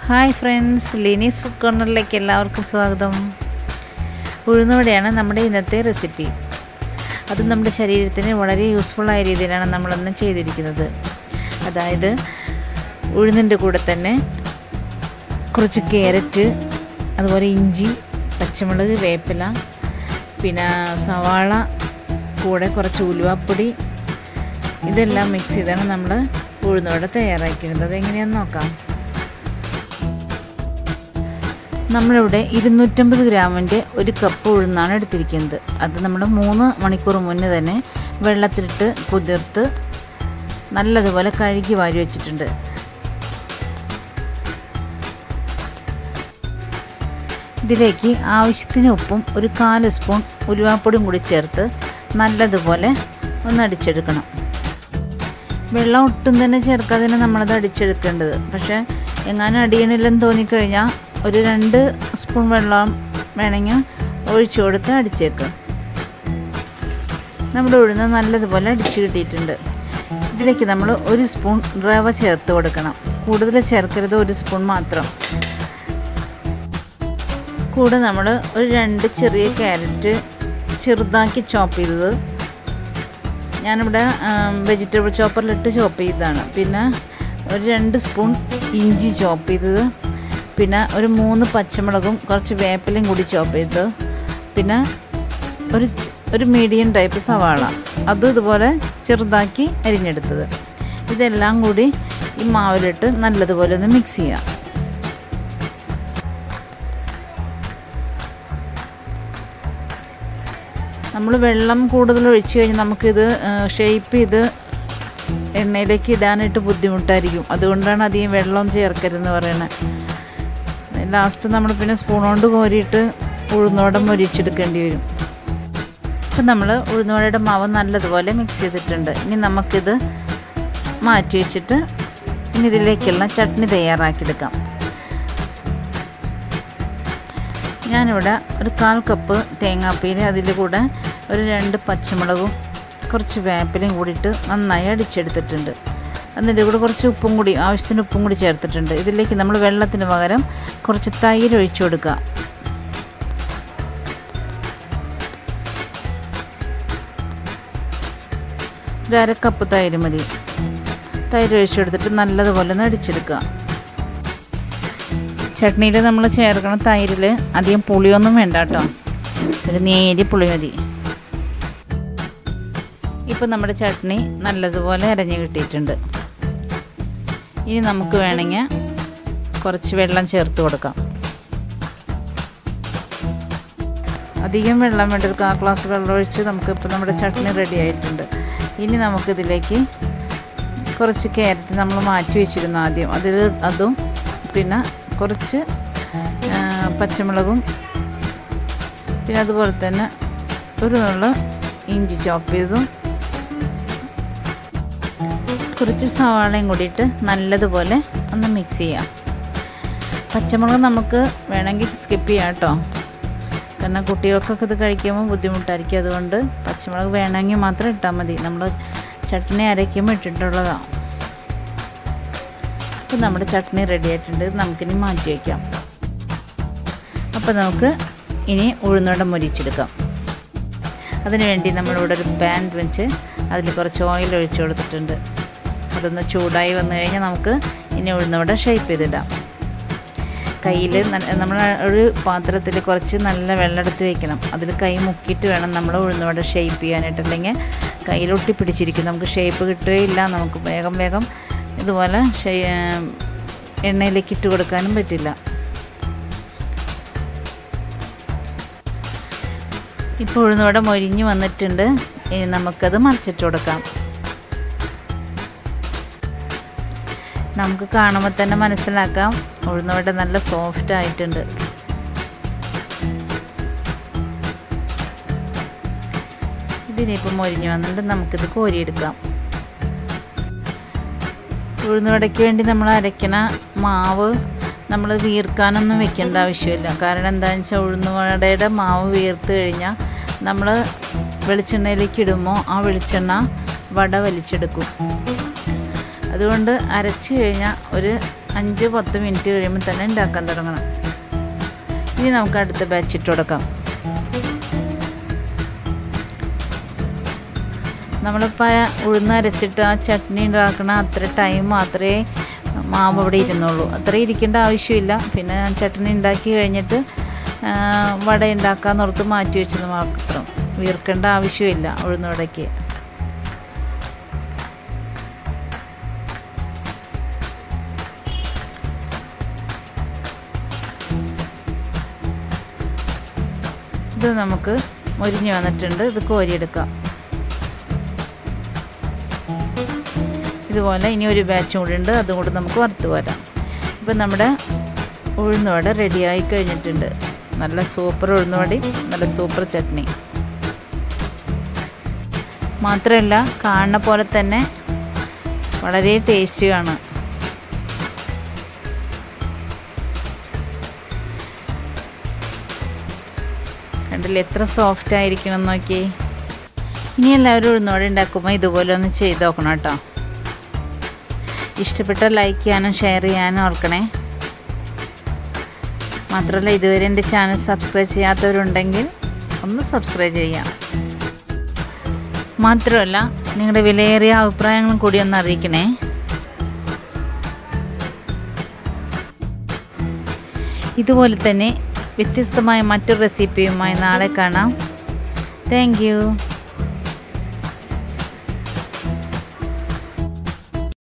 hi friends Lini's food കോർണറിലേക്ക് എല്ലാവർക്കും സ്വാഗതം ഉഴുന്നുവടയാണ് നമ്മുടെ ഇന്നത്തെ റെസിപ്പി അത് നമ്മുടെ ശരീരത്തിന് വളരെ യൂസ്ഫുള്ളായ രീതിയിലാണ് നമ്മളിന്ന് ചെയ്തിരിക്കുന്നത് അതായത് ഉഴുന്നിൻ്റെ കൂടെ തന്നെ കുറച്ച് ക്യാരറ്റ് അതുപോലെ ഇഞ്ചി പച്ചമുളക് വേപ്പില പിന്നെ സവാള കൂടെ കുറച്ച് ഉലുവാപ്പൊടി ഇതെല്ലാം മിക്സ് ചെയ്താണ് നമ്മൾ ഉഴുന്നുവട തയ്യാറാക്കുന്നത് അതെങ്ങനെയാണെന്ന് നോക്കാം നമ്മളിവിടെ ഇരുന്നൂറ്റമ്പത് ഗ്രാമിൻ്റെ ഒരു കപ്പ് ഉഴുന്നാണ് എടുത്തിരിക്കുന്നത് അത് നമ്മൾ മൂന്ന് മണിക്കൂർ മുന്നേ തന്നെ വെള്ളത്തിലിട്ട് കുതിർത്ത് നല്ലതുപോലെ കഴുകി വാരി വെച്ചിട്ടുണ്ട് ഇതിലേക്ക് ആവശ്യത്തിന് ഉപ്പും ഒരു കാല് സ്പൂൺ ഉലുവാപ്പൊടിയും കൂടി ചേർത്ത് നല്ലതുപോലെ ഒന്ന് അടിച്ചെടുക്കണം വെള്ളം ഒട്ടും തന്നെ ചേർക്കാതെ നമ്മളത് അടിച്ചെടുക്കേണ്ടത് പക്ഷേ എങ്ങാനും അടിയണില്ലെന്ന് തോന്നിക്കഴിഞ്ഞാൽ ഒരു രണ്ട് സ്പൂൺ വെള്ളം വേണമെങ്കിൽ ഒഴിച്ചു കൊടുത്ത് അടിച്ചേക്ക് നമ്മുടെ ഉഴുന്ന് നല്ലതുപോലെ അടിച്ച് കിട്ടിയിട്ടുണ്ട് ഇതിലേക്ക് നമ്മൾ ഒരു സ്പൂൺ റവ ചേർത്ത് കൊടുക്കണം കൂടുതൽ ചേർക്കരുത് ഒരു സ്പൂൺ മാത്രം കൂടെ നമ്മൾ ഒരു രണ്ട് ചെറിയ ക്യാരറ്റ് ചെറുതാക്കി ചോപ്പ് ചെയ്തത് ഞാനിവിടെ വെജിറ്റബിൾ ചോപ്പറിലിട്ട് ചോപ്പ് ചെയ്തതാണ് പിന്നെ ഒരു രണ്ട് സ്പൂൺ ഇഞ്ചി ചോപ്പ് ചെയ്തത് പിന്നെ ഒരു മൂന്ന് പച്ചമുളകും കുറച്ച് വേപ്പിലയും കൂടി ചോപ്പ് ചെയ്തത് പിന്നെ ഒരു ഒരു മീഡിയം ടൈപ്പ് സവാള അതും ഇതുപോലെ ചെറുതാക്കി അരിഞ്ഞെടുത്തത് ഇതെല്ലാം കൂടി ഈ മാവിലിട്ട് നല്ലതുപോലെ ഒന്ന് മിക്സ് ചെയ്യാം നമ്മൾ വെള്ളം കൂടുതൽ ഒഴിച്ച് കഴിഞ്ഞാൽ നമുക്കിത് ഷേപ്പ് ചെയ്ത് എണ്ണയിലേക്ക് ഇടാനായിട്ട് ബുദ്ധിമുട്ടായിരിക്കും അതുകൊണ്ടാണ് അധികം വെള്ളം ചേർക്കരുതെന്ന് പറയുന്നത് ലാസ്റ്റ് നമ്മൾ പിന്നെ സ്പൂൺ കൊണ്ട് കോരിയിട്ട് ഉഴുന്നോടെ മൊരിച്ചെടുക്കേണ്ടി വരും ഇപ്പം നമ്മൾ ഉഴുന്നോടയുടെ മാവ് നല്ലതുപോലെ മിക്സ് ചെയ്തിട്ടുണ്ട് ഇനി നമുക്കിത് മാറ്റി വെച്ചിട്ട് ഇനി ഇതിലേക്കുള്ള ചട്നി തയ്യാറാക്കിയെടുക്കാം ഞാനിവിടെ ഒരു കാൽ കപ്പ് തേങ്ങാപ്പീര് അതിൽ കൂടെ ഒരു രണ്ട് പച്ചമുളകും കുറച്ച് വേപ്പിലയും കൂടിയിട്ട് നന്നായി അടിച്ചെടുത്തിട്ടുണ്ട് അതിൻ്റെ കൂടെ കുറച്ച് ഉപ്പും കൂടി ആവശ്യത്തിന് ഉപ്പും കൂടി ചേർത്തിട്ടുണ്ട് ഇതിലേക്ക് നമ്മൾ വെള്ളത്തിന് പകരം കുറച്ച് തൈര് ഒഴിച്ചു കൊടുക്കുക ഒരു അര കപ്പ് തൈര് മതി തൈര് ഒഴിച്ചെടുത്തിട്ട് നല്ലതുപോലെ ഒന്ന് അടിച്ചെടുക്കുക ചട്നിയിൽ നമ്മൾ ചേർക്കണം തൈരിൽ അധികം പുളിയൊന്നും വേണ്ട കേട്ടോ ഒരു നേരി പുളി മതി ഇപ്പം നമ്മുടെ ചട്നി നല്ലതുപോലെ അരഞ്ഞ് കിട്ടിയിട്ടുണ്ട് ഇനി നമുക്ക് വേണമെങ്കിൽ കുറച്ച് വെള്ളം ചേർത്ത് കൊടുക്കാം അധികം വെള്ളം വേണ്ട ഒരു കാ ഗ്ലാസ് വെള്ളം ഒഴിച്ച് നമുക്കിപ്പോൾ നമ്മുടെ ചട്നി റെഡി ആയിട്ടുണ്ട് ഇനി നമുക്കിതിലേക്ക് കുറച്ച് ക്യാരറ്റ് നമ്മൾ മാറ്റി വെച്ചിരുന്നു ആദ്യം അതിൽ അതും പിന്നെ കുറച്ച് പച്ചമുളകും പിന്നെ അതുപോലെ തന്നെ ഒരു നുള്ള ഇഞ്ചി ചോപ്പ് ചെയ്തും കുറച്ച് സവാളയും കൂടിയിട്ട് നല്ലതുപോലെ ഒന്ന് മിക്സ് ചെയ്യാം പച്ചമുളക് നമുക്ക് വേണമെങ്കിൽ സ്കിപ്പ് ചെയ്യാം കേട്ടോ കാരണം കുട്ടികൾക്കൊക്കെ ഇത് കഴിക്കുമ്പോൾ ബുദ്ധിമുട്ടായിരിക്കും അതുകൊണ്ട് പച്ചമുളക് വേണമെങ്കിൽ മാത്രം ഇട്ടാൽ മതി നമ്മൾ ചട്നി അരയ്ക്കുമ്പോൾ ഇട്ടിട്ടുള്ളതാണ് അപ്പോൾ നമ്മുടെ ചട്നി റെഡി ആയിട്ടുണ്ട് നമുക്കിനി മാറ്റി വയ്ക്കാം അപ്പോൾ നമുക്ക് ഇനി ഉഴുന്നുവട മുരിച്ചെടുക്കാം അതിന് വേണ്ടി നമ്മളിവിടെ ഒരു പാൻ വെച്ച് അതിൽ കുറച്ച് ഓയിൽ ഒഴിച്ചു കൊടുത്തിട്ടുണ്ട് അതൊന്ന് ചൂടായി വന്നു കഴിഞ്ഞാൽ നമുക്ക് ഇനി ഉഴുന്നുവട ഷേപ്പ് ചെയ്തിടാം കയ്യിൽ നമ്മൾ ഒരു പാത്രത്തിൽ കുറച്ച് നല്ല വെള്ളം എടുത്ത് വയ്ക്കണം അതിൽ കൈ മുക്കിയിട്ട് വേണം നമ്മൾ ഉഴുന്നുവട ഷേപ്പ് ചെയ്യാനായിട്ട് അല്ലെങ്കിൽ കയ്യിലൊട്ടി പിടിച്ചിരിക്കും നമുക്ക് ഷേപ്പ് കിട്ടുകയില്ല നമുക്ക് വേഗം വേഗം ഇതുപോലെ എണ്ണയിലേക്ക് ഇട്ട് കൊടുക്കാനും പറ്റില്ല ഇപ്പോൾ ഉഴുന്നോടെ മൊരിഞ്ഞ് വന്നിട്ടുണ്ട് ഇനി നമുക്കത് മറിച്ചിട്ട് കൊടുക്കാം നമുക്ക് കാണുമ്പോൾ തന്നെ മനസ്സിലാക്കാം ഉഴുന്നോടെ നല്ല സോഫ്റ്റ് ആയിട്ടുണ്ട് ഇതിനിപ്പോൾ മൊരിഞ്ഞ് വന്നിട്ട് നമുക്കിത് കോരിയെടുക്കാം ഉഴുന്നുവടയ്ക്ക് വേണ്ടി നമ്മൾ അരയ്ക്കണ മാവ് നമ്മൾ വീർക്കാനൊന്നും വെക്കേണ്ട ആവശ്യമില്ല കാരണം എന്താണെന്ന് വെച്ചാൽ ഉഴുന്നുവടയുടെ മാവ് വീർത്ത് കഴിഞ്ഞാൽ നമ്മൾ വെളിച്ചെണ്ണയിലേക്ക് ഇടുമ്പോൾ ആ വെളിച്ചെണ്ണ വട വലിച്ചെടുക്കും അതുകൊണ്ട് അരച്ച് കഴിഞ്ഞാൽ ഒരു അഞ്ച് പത്ത് മിനിറ്റ് കഴിയുമ്പോൾ തന്നെ ഉണ്ടാക്കാൻ തുടങ്ങണം ഇനി നമുക്ക് അടുത്ത ബാച്ച് ഇട്ട് കൊടുക്കാം നമ്മളിപ്പോൾ ഉഴുന്ന് അരച്ചിട്ട് ആ ചട്നി ഉണ്ടാക്കണ അത്ര ടൈം മാത്രമേ മാവ് അവിടെ ഇരുന്നുള്ളൂ അത്ര ഇരിക്കേണ്ട ആവശ്യമില്ല പിന്നെ ചട്നി ഉണ്ടാക്കി കഴിഞ്ഞിട്ട് വട ഉണ്ടാക്കാന്നോർത്ത് മാറ്റി വെച്ചത് മാത്രം വീർക്കേണ്ട ആവശ്യമില്ല ഉഴുന്ന് വടയ്ക്ക് ഇത് നമുക്ക് മൊരിഞ്ഞ് വന്നിട്ടുണ്ട് ഇത് കോരിയെടുക്കാം ഇതുപോലെ ഇനി ഒരു ബാച്ചും കൂടി ഉണ്ട് അതും കൂടി നമുക്ക് വറുത്ത് വരാം ഇപ്പം നമ്മുടെ ഉഴുന്നുവട റെഡിയായി കഴിഞ്ഞിട്ടുണ്ട് നല്ല സൂപ്പർ ഉഴുന്നുവടി നല്ല സൂപ്പർ ചട്നി മാത്രമല്ല കാണുന്ന പോലെ തന്നെ വളരെ ടേസ്റ്റിയാണ് കണ്ടില്ല എത്ര സോഫ്റ്റ് ആയിരിക്കണം നോക്കി ഇനി എല്ലാവരും ഉഴുന്നോടെ ഉണ്ടാക്കുമ്പോൾ ഇതുപോലെ ഒന്ന് ചെയ്ത് നോക്കണം കേട്ടോ ഇഷ്ടപ്പെട്ടാൽ ലൈക്ക് ചെയ്യാനും ഷെയർ ചെയ്യാനും ഓർക്കണേ മാത്രമല്ല ഇതുവരെ എൻ്റെ ചാനൽ സബ്സ്ക്രൈബ് ചെയ്യാത്തവരുണ്ടെങ്കിൽ ഒന്ന് സബ്സ്ക്രൈബ് ചെയ്യാം മാത്രമല്ല നിങ്ങളുടെ വിലയേറിയ അഭിപ്രായങ്ങളും കൂടി ഒന്ന് അറിയിക്കണേ ഇതുപോലെ തന്നെ വ്യത്യസ്തമായ മറ്റൊരു റെസിപ്പിയുമായി നാളെ കാണാം താങ്ക്